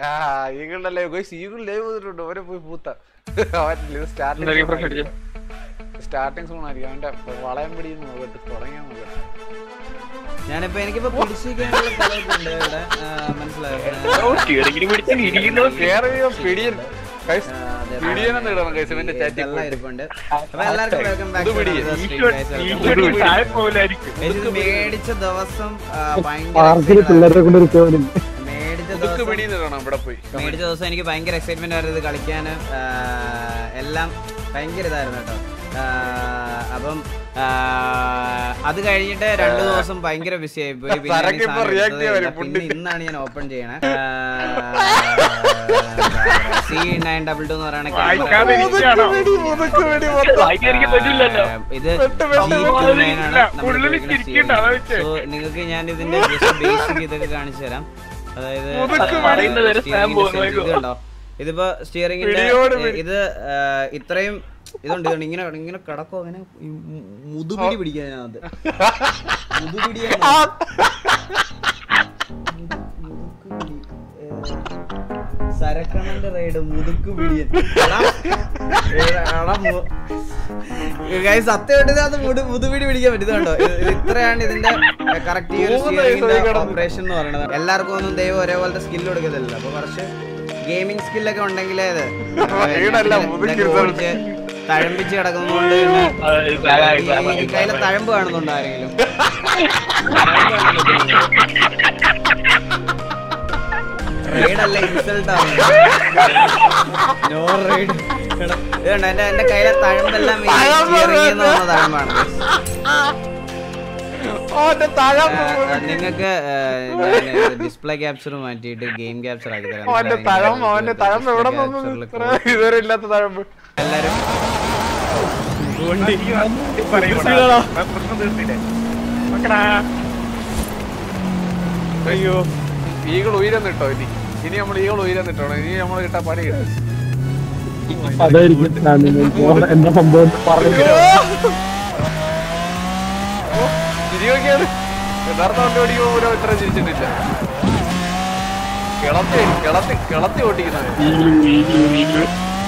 ഈഗിളല്ലേ eagle live ചെയ്തിട്ടുണ്ട് അവരെ പോയി പൂത്ത അവൻ എന്താ refresh അടിച്ചേ? സ്റ്റാർട്ടിങ് സ്റ്റാർട്ടിങ് സോൺ ആയിരിക്കും അവന്റെ വളയം പിടിയുന്ന നോക്കട്ട് തുടങ്ങിയ നോക്കട്ടെ ഞാനിപ്പോ എനിക്കിപ്പോ പിടിച്ചിരിക്കാനുള്ള സ്ഥലമൊക്കെ ഉണ്ട് ഇവിടെ ആ, മനസ്സിലായോ ഓ, steering ന് പിടിച്ച് ഇരിക്കുന്നു. കേറിയോ പിടിയൻ Guys, ആ, അതെ. പിടിയൻ എന്ന് ഇടണം guys ഇവന്റെ ചാറ്റിൽ ഇതെല്ലാം ഇരിപ്പുണ്ട് അപ്പൊ എല്ലാവർക്കും വെൽക്കം ബാക്ക് ഇത് പിടി. ഈശ്വരൻ താഴെ പോലായിരിക്കും. ഇത് മേടിച്ച ദിവസം ആ, ഭയങ്കര പാർക്കിൽ excitement പിള്ളേരെ കൊണ്ട് ഇരിക്കാൻ മേടിച്ച മുതുക്ക് ദിവസം പിടിയെന്ന് ഇടണം ഇവിടെ പോയി മേടിച്ച ദിവസം എനിക്ക് ഭയങ്കര എക്സൈറ്റ്മെന്റ് ആയിരുന്നു ഇത് കളിക്കാൻ എല്ലാം ഭയങ്കര ഇതായിരുന്നു കേട്ടോ ആ, അപ്പം ആ, അത് കഴിഞ്ഞിട്ട് രണ്ടു ദിവസം ഭയങ്കര ബിസി ആയി പോയി പിന്നെ സരക്ക് എനിക്ക് ഇപ്പൊ സാധനം react എടുത്തതേ ചെയ്യാൻ ഇല്ല. വരും, പിന്നെ പുണ്ട്. ഇന്നാണ് ഞാൻ ഓപ്പൺ ചെയ്യണേ സി നയൻ ഡബിൾ ടു എന്ന് പറയുന്ന വായിക്കാതെ ഇരിക്കുകയാണോ? മുതുക്ക് പിടി മൊത്തം വായിക്കാതിരിക്കാൻ പറ്റില്ലല്ലോ. ഇത് വെട്ട് വെട്ട് വെട്ട്. ഉള്ളിൽ ചിരിക്കണ്ട, അതാ വെച്ചേ. സോ നിങ്ങൾക്ക് ഞാൻ ഇതിന്റെ ബേസിക് ഇതൊക്കെ കാണിച്ചു തരാം അതായത് മുതുക്ക് ആ, പറയുന്നത് വരെ steering സാം പോകുന്നു, ന്റെ ഇത് കണ്ടോ ഇതിപ്പോ സ്റ്റിയറിംഗിന്റെ പിടിയോട് പിടി. ഇത് ആ, ഇത്രയും ഇതുണ്ട് ഇതുണ്ട് ഇങ്ങനെ ഇങ്ങനെ കിടക്കോ അങ്ങനെ ഈ മു- മുതുപിടി പിടിക്കാനകത്ത് മുതുപിടിയാണ് സരക്കണന്റെ റൈഡ് മുതുക്ക് പിടിയൻ ഗൈസ് സത്യമായിട്ട് ഇതിനകത്ത് മുതു മുതുപിടി പിടിക്കാൻ പറ്റുന്നുണ്ടോ ഇത്രയാണ് ഇതിന്റെ കറക്റ്റ് ഈ ഒരു മൂന്ന് സ്റ്റിയറിംഗിന്റെ ദിവസമായി കിടന്നു. ഓപ്പറേഷൻ എന്ന് പറയുന്നത് എല്ലാവർക്കും ഒന്നും ദൈവം ഒരേപോലത്തെ സ്കില്ല് കൊടുക്കത്തില്ല അപ്പൊ കുറച്ച് ഗെയിമിംഗ് സ്കില്ലൊക്കെ ഉണ്ടെങ്കിലേ ഇത് റൈഡല്ല, മുതുക്കി ഇതൊക്കെ ഇരുന്നത്. ഓടിച്ച് തഴമ്പിച്ച് കിടക്കുന്നതുകൊണ്ട് പിന്നെ ആ, ഇത് സാ- ഈ- സാ- ഈ കയ്യിലെ തഴമ്പ് കാണുന്നുണ്ടോ ആരെങ്കിലും റൈഡല്ല ഇൻസൾട്ട് ആണ് നോ റൈഡ് ഇതുണ്ട് എന്റെ എന്റെ കയ്യിലെ തഴമ്പെല്ലാം ഈ steering ന്ന് വന്ന തഴമ്പാണ് ഓന്റെ തഴമ്പ് നിങ്ങൾക്ക് ഡിസ്പ്ലേ ക്യാപ്ചർ മാറ്റിയിട്ട് ഗെയിം ക്യാപ്ചർ ആക്കി തരാം അവന്റെ തഴമ്പ് അവന്റെ തഴമ്പ് എവിടെ നിന്ന് ഇത്ര ഇതുവരെ ഇല്ലാത്ത തഴമ്പ് എല്ലാരും പറയുമ്പോഴാ. പ്രശ്നം തീർത്തില്ലേ? നോക്കടാ. അയ്യോ ഈകൾ ഉയരുന്നിട്ടോ ഇനി ഇനി നമ്മൾ ഈകൾ ഉയരുന്നിട്ടോ ഇനി നമ്മൾ കിട്ടാൻ പണി കിട്ടും അതായിരിക്കും ഞാൻ നിങ്ങൾക്ക് എന്താ സംഭവം എന്ന് പറഞ്ഞു ചിരിയൊക്കെയാണ് യഥാർത്ഥ വണ്ടി ഓടിക്കുമ്പോൾ പോലും ഇത്ര ചിരിച്ചിട്ടില്ല കിളത്തി കിളത്തി കിളത്തി ഓട്ടിക്കുന്നത് വീലു, വീലു, വീലു.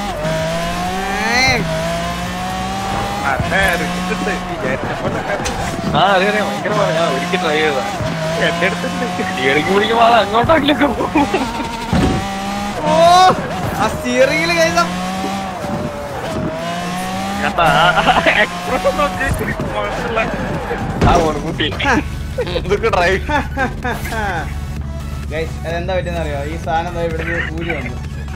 നല്ല റിസ്ക്കുണ്ട്. വിചാരിച്ചപ്പോഴൊക്കെ. ആ അതെ അതെ ഭയങ്കര പാടാ. ഞാൻ ഒരിക്കൽ ട്രൈ ചെയ്തതാ എന്റെ അടുത്തുണ്ട് സ്റ്റിയറിംഗ് പിടിക്കുമ്പോൾ അത് അങ്ങോട്ടാക്കിലൊക്കെ പോകും ഓ ആ സ്റ്റിയറിംഗിൽ കഴിഞ്ഞ കേട്ടാ എക്സ്പ്രഷൻ നോക്കി മോശമുള്ള ആ ഓർമ്മൂട്ടി ഇതൊക്കെ ഡ്രൈവ് ഗൈസ് അതെന്താ പറ്റിയെന്ന് അറിയോ ഈ സാധനം ദാ ഇവിടുന്ന് ഊരി വന്നു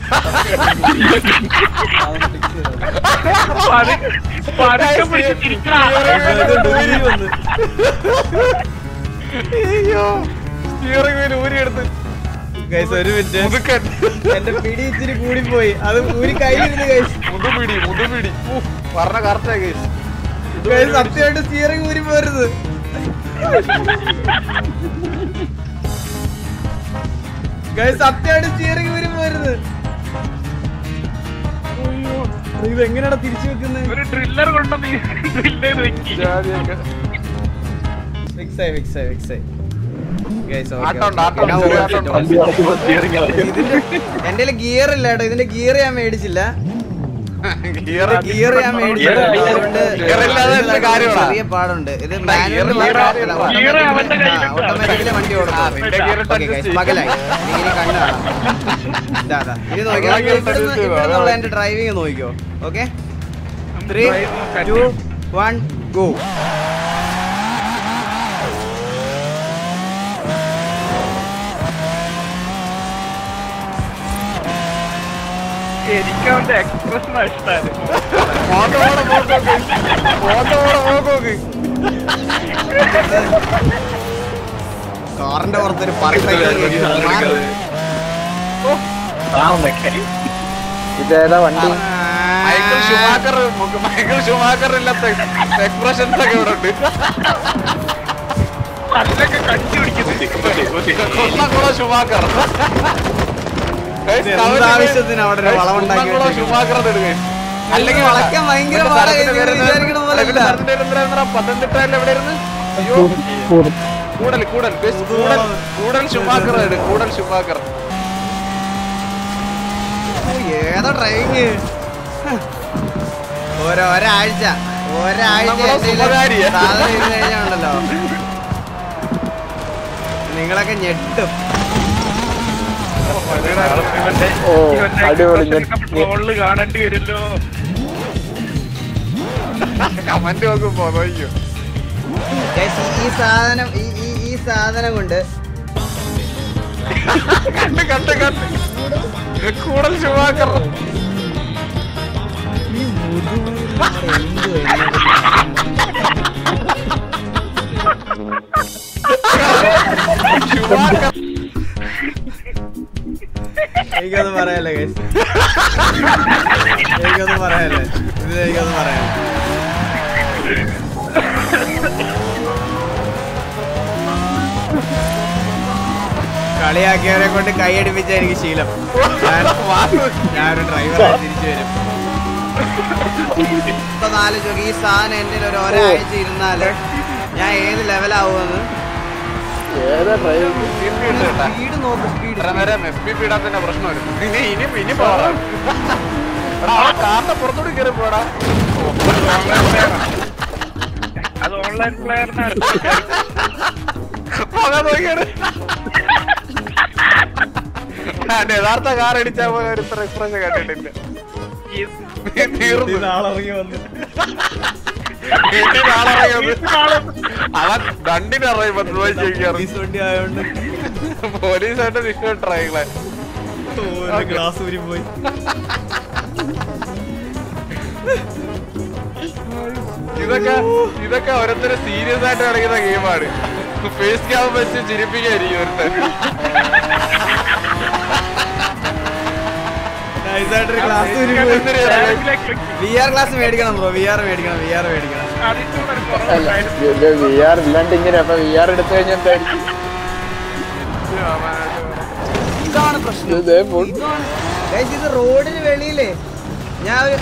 അതൊന്ന് fix ചെയ്തോ. പതുക്കെ പിടിച്ച് തിരിക്കടാ. ഇതുണ്ട്, ഊരി വന്നു അയ്യോ സ്റ്റിയറിംഗ് വീൽ ഊരിയെടുത്ത് ഗൈസ് ഒരു മിനിറ്റ് മുതുക്കൻ എന്റെ പിടി ഇച്ചിരി കൂടിപ്പോയി അത് ഊരി കയ്യിലിരുന്ന് ഗൈസ് മുതുപിടി മുതുപിടി ഊ, പറഞ്ഞ കറക്റ്റാ കേസ് ഗൈസ് സത്യമായിട്ട് സ്റ്റിയറിംഗ് ഊരി പോരുത് ഗൈസ് സത്യമായിട്ട് സ്റ്റിയറിംഗ് ഊരി പോരുത് ഇത് എങ്ങനെയാ തിരിച്ചു വെക്കുന്നത് ഒരു ഡ്രില്ലർ കൊണ്ടൊന്ന് ഡ്രില്ലേന്ന് വെക്കി ജാതിയൊക്കെ ഫിക്സ് ആയി ഫിക്സ് ആയി ഫിക്സ് ആയി ഗൈസ് ആട്ടമുണ്ട്, ആട്ടമുണ്ട്, ചെറിയ ആട്ടമുണ്ട്. ഇതിന്റെ എന്റെ ഗിയർ ഇല്ല കേട്ടോ ഇതിന്റെ ഗിയർ ഞാൻ മേടിച്ചില്ല ഗിയർ ഗിയർ ഞാൻ മേടിച്ചില്ല Gear അതുകൊണ്ട് Gear ഇല്ലാതെ എന്ത് കാര്യമാടാ? ചെറിയ പാടുണ്ട് ഇത് gear ഇല്ലാതെ കാര്യമില്ല. Gear അവന്റെ കയ്യിലുണ്ടോ? ഓട്ടോമാറ്റിക്കലി വണ്ടി ആ, നിന്റെ gear ഇട്ട് ഓടും adjust ചെയ്യ്. പകലായി ഇനി കണ്ണ് കാണാം ഇതാ, ഇതാ. ഇത് നോക്കിയോ അതാ gear ഇട്ട് ഇവിടുന്ന് adjust ചെയ്തോ, ഇവിടുന്നുള്ള അതാ. എന്റെ ഡ്രൈവിംഗ് നോക്കിയോ okay three two one go എനിക്ക് അവന്റെ എക്സ്പ്രഷൻ ഇഷ്ടമാണ് മോട്ടോടെ മോക്കോക്ക് മോട്ടോടെ മോക്കോക്ക് കാറിന്റെ പുറത്തൊരു പറ ഇതേതാ വണ്ടി മൈക്കിൾ ഷുമാക്കർ മൈക്കിൾ ഷുമാക്കർ ഇല്ലാത്ത എക്സ്പ്രഷൻസ് ഒക്കെ ഇവിടെ ഉണ്ട് പല്ലൊക്കെ കടിച്ചു പിടിക്കുന്നുണ്ട് കുന്നംകുളം ഷുമാക്കർ എന്താവശ്യത്തിന് അവിടെ ഒരു വളവുണ്ടാക്കി കുന്നംകുളം വെച്ചേക്കുന്നു? ഷുമാക്കർ എന്ന് ഇടുക. അല്ലെങ്കിൽ വളയ്ക്കാൻ ഭയങ്കര മറ്റേ പാടാ, സ്ഥലത്തിന്റെ നിങ്ങൾ പേര് എന്താ? വിചാരിക്കണ പോലെ അല്ലെങ്കിൽ അല്ല. സ്ഥലത്തിന്റെ പേര് എന്താ? പത്തനംതിട്ടയിൽ എവിടെയായിരുന്നു അയ്യോ കൂടൽ കൂടൽ ബസ് കൂടൽ കൂടൽ ഷുമാക്കർ ഇട് കൂടൽ ഷുമാക്കർ ഏതാ ഡ്രൈവിങ് ഓരോ ഒരാഴ്ച ഒരാഴ്ച നമ്മളെ എന്തേലും സുഖകാരിയാ. സാധനം ഇരുന്ന് കഴിഞ്ഞാ ഉണ്ടല്ലോ നിങ്ങളൊക്കെ ഞെട്ടും ഓ, അടിപൊളി. ഞാൻ- ട്രോളില് കാണേണ്ടി വരുമല്ലോ കമന്റ് നോക്കുമ്പോ നോക്കിയോ Guys, ഈ സാധനം ഈ ഈ ഈ സാധനം കൊണ്ട് കണ്ട് കണ്ട് കണ്ട് കൂടുതൽ ശുഭാക്കർ ഈ മുതുവയിൽ നമ്മുടെ എന്ത് വരുന്നത്? ശുഭാക്കർ എനിക്കൊന്നും പറയാല്ല ഗൈസ് എനിക്കൊന്നും പറയാല്ല ഇതിൽ എനിക്കൊന്നും പറയാല്ല കളിയാക്കിയവരെ കൊണ്ട് കൈയടിപ്പിച്ച എനിക്ക് ശീലം ഞാൻ ഞാനൊരു ഡ്രൈവറായി തിരിച്ചു വരും ഇപ്പൊ നാല് ചോക്ക് ഈ സാധനം എന്റെ ഒരു ഒരാഴ്ച ഇരുന്നാല് ഞാൻ ഏത് ലെവലാവുമെന്ന് ഏതാ ഡ്രൈവ് സ്പീഡ് നോക്ക് സ്പീഡ് ഇത്ര നേരം എഫ് പി പീഡാത്തിന്റെ പ്രശ്നമായിരുന്നു ഇനി ഇനി ഇനി പോടാ എടാ ആ കാറിന്റെ പുറത്തോട്ട് കയറി പോടാ അത് ഓൺലൈൻ പ്ലെയറിനാണ് പോകാൻ നോക്കിയാണ് ഞാൻ യഥാർത്ഥ കാർ അടിച്ചാൽ പോലെ ഒരു ഇത്ര എക്സ്പ്രഷൻ കണ്ടിട്ടില്ല നീ തീർന്നു നാളെ വന്നു വീട്ടിൽ നാളെ അവൻ രണ്ടിനറിയും പത്ത് രൂപ ചോദിക്കാറ് പോലീസ് വണ്ടി ആയതുകൊണ്ട് പോലീസായിട്ട് നിൽക്കും ട്രൈകളെ ഗ്ലാസ് ഊരി പോയി ഇതൊക്കെ ഇതൊക്കെ ഓരോരുത്തര് സീരിയസ് ആയിട്ട് കളിക്കുന്ന ഗെയിമാണ് ഫേസ് ക്യാം വെച്ച് ചിരിപ്പിക്കായിരിക്കും ഒരുത്തൻ നൈസായിട്ടൊരു ഗ്ലാസ് ഊരി പോയി വി ആർ ക്ലാസ് മേടിക്കണം ബ്രോ വി ആർ മേടിക്കണം വി ആർ മേടിക്കണം അല്ല വി ആർ ഇല്ലാണ്ട് ഇങ്ങനെ അപ്പൊ വി ആർ എടുത്തു കഴിഞ്ഞാൽ എന്തായിരിക്കും ഇതാണ് പ്രശ്നം ഇതേ പോൾ ഇതാണ് Guys, ഇത് റോഡിന് വെളിയിലേ ഞാൻ ഒരു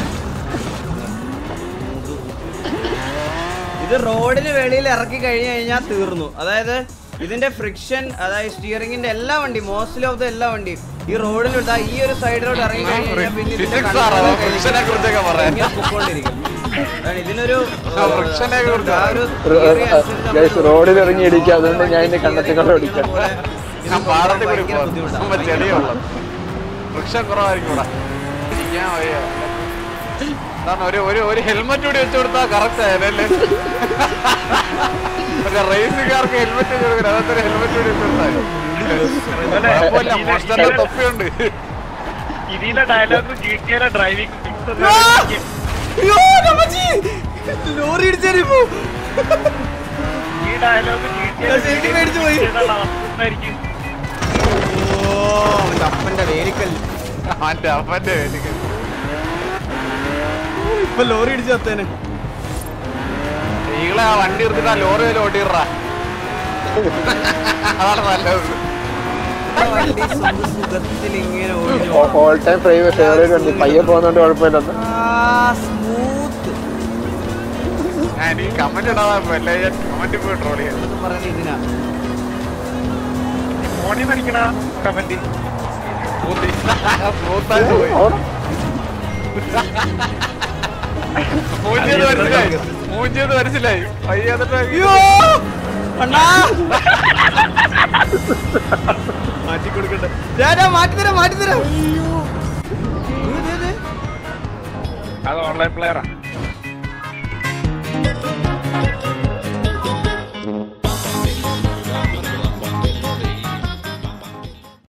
ഇത് റോഡിന് വെളിയിൽ ഇറക്കി കഴിഞ്ഞു കഴിഞ്ഞാൽ തീർന്നു അതായത് ഇതിന്റെ ഫ്രിക്ഷൻ അതായത് സ്റ്റിയറിംഗിന്റെ എല്ലാ വണ്ടി മോസ്റ്റ്ലി ഓഫ് ദ എല്ലാ വണ്ടിയും ഈ റോഡിൽ ഇട്ടാ ഈ ഒരു സൈഡിലോട്ട് ഇറങ്ങി കഴിഞ്ഞ് കഴിഞ്ഞാൽ പിന്നെ ഇതിന്റെ Physics control ആണോ? കഴിഞ്ഞ് Friction നെ കുറിച്ചൊക്കെ പറയാൻ. ഇങ്ങനെ പൊക്കോണ്ടിരിക്കും. അതാണ് ഇതിനൊരു ആ, friction നെ കുറിച്ച് ആ ഒരു theory അനുസരിച്ച് നമ്മൾ ഗൈസ് റോഡിൽ ഇറങ്ങി ഇടിക്കുക അതുകൊണ്ട് ഞാൻ ഇനി കണ്ടെത്തിക്കൊണ്ട് ഓടിക്കാം പോലെ ഞാൻ ഇത് പാടത്തിൽ കൂടി ഭയങ്കര ബുദ്ധിമുട്ടാണ്. പോകും ചെടിയുള്ള വൃക്ഷം കുറവായിരിക്കും ഇവിടെ ഇരിക്കാൻ വയ്യ എന്താണ് ഒരു ഒരു ഒരു ഹെൽമെറ്റ് കൂടി വെച്ചു കൊടുത്താൽ കറക്റ്റ് ആയാലല്ലേ ഒരു റേസുകാർക്ക് ഹെൽമെറ്റ് വെച്ച് കൊടുക്കണം അതൊക്കെ ഒരു ഹെൽമെറ്റ് കൂടി വെച്ച് കൊടുത്താൽ കുഴപ്പമില്ല മോസ്റ്ററിന്റെ തൊപ്പിയുണ്ട് ഇതിലെ ഡയലോഗ് ജി ടി യുടെ ഡ്രൈവിംഗ് അയ്യോ, നമ്മച്ചി! ലോറി ഇടിച്ചേരിപ്പോ ഈ ഡയലോഗ് ജി ടി ഞാൻ ശരിക്കും പേടിച്ചു പോയി. ആയിരിക്കും ഓ അവന്റെ അപ്പന്റെ വേലിക്കല്ല് അവന്റെ അവന്റെ എനിക്ക് ഇപ്പൊ ലോറി ഇടിച്ചു തത്തേനെ ഈകളെ ആ വണ്ടി എടുത്തിട്ട് ആ ലോറി വരെ ഓട്ടിറാ അതാണ് നല്ലത് വണ്ടി സ്വന്തം സുഖത്തിൽ ഇങ്ങനെ ഓടി ഓൾ ടൈം ഫേവറേറ്റ് ഫേവറേറ്റ് ഉണ്ട് പയ്യെ പോകുന്നോണ്ട് കുഴപ്പമില്ലെന്ന് സ്മൂത്ത് ഞാൻ ഈ കമന്റ് ഇടാതെ അല്ലേ ഞാൻ കമന്റ് പോയി ട്രോൾ ചെയ്യാം പറയുന്നത് ഇതിനാ ഫോണിൽ മരിക്കണ കമന്റ് സ്മൂത്തായിട്ട് പോയി അവിടെ മൂഞ്ചിയത് മനസ്സിലായി മൂഞ്ചിയത് മനസ്സിലായി പയ്യ എന്നിട്ട് അയ്യോ അണ്ണാ മാറ്റി കൊടുക്കട്ടെ ഞാൻ മാറ്റിത്തരാം മാറ്റിത്തരാം അത് ഓൺലൈൻ പ്ലെയറാ